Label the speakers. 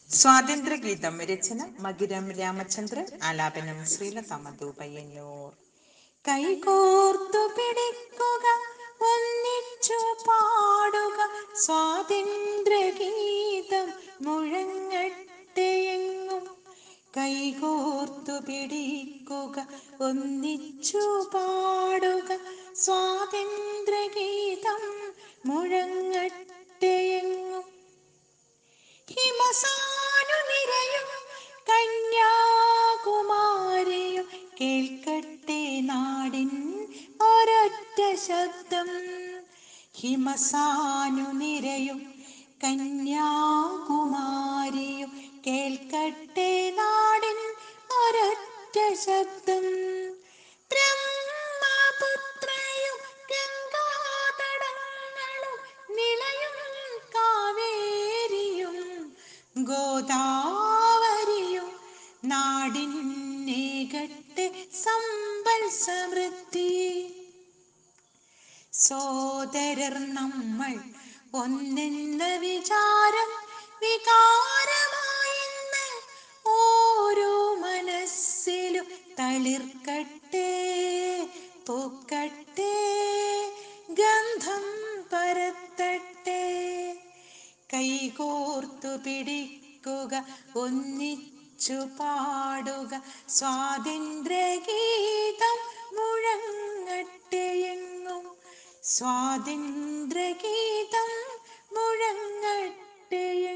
Speaker 1: സ്വാതന്ത്ര്യഗീതം രചന മകിരം രാമചന്ദ്രൻ ആലാപനം ശ്രീലത മധു പയ്യന്നൂർ കൈകോർത്തു പിടിക്കുക ഒന്നിച്ചു പാടുക സ്വാതന്ത്ര്യഗീതം മുഴങ്ങട്ടെയെങ്ങും കൈകോർത്തു പിടിക്കുക ഒന്നിച്ചു പാടുക സ്വാതന്ത്ര്യഗീതം മുഴങ്ങട്ടെയെങ്ങും ഹിമസാനു നിരയും കന്യാകുമാരിയും കേൾക്കട്ടെ നാടിൻ ഒരൊറ്റ ശബ്ദം ഹിമസാനു നിരയും കന്യാകുമാരിയും കേൾക്കട്ടെ നാടിൻ ഒരൊറ്റ ശബ്ദം ബ്രഹ്മപുത്രയും ഗംഗാതടങ്ങളും നിലയും കാവേരിയും ഗോദാവരിയും നാടിന്നേകട്ടെ സമ്പൽ സമൃദ്ധി സോദരർ നമ്മൾ ഒന്നെന്ന വിചാരം വികാരമായിന്ന് ഓരോ മനസ്സിലും തളിർക്കട്ടെ പൂക്കട്ടെ ഗന്ധം പരത്തട്ടെ കൈകോർത്തു പിടിക്കുക ഒന്നിച്ചു പാടുക സ്വാതന്ത്ര്യഗീതം മുഴങ്ങട്ടെയെങ്ങും സ്വാതന്ത്ര്യഗീതം മുഴങ്ങട്ടെയെങ്ങും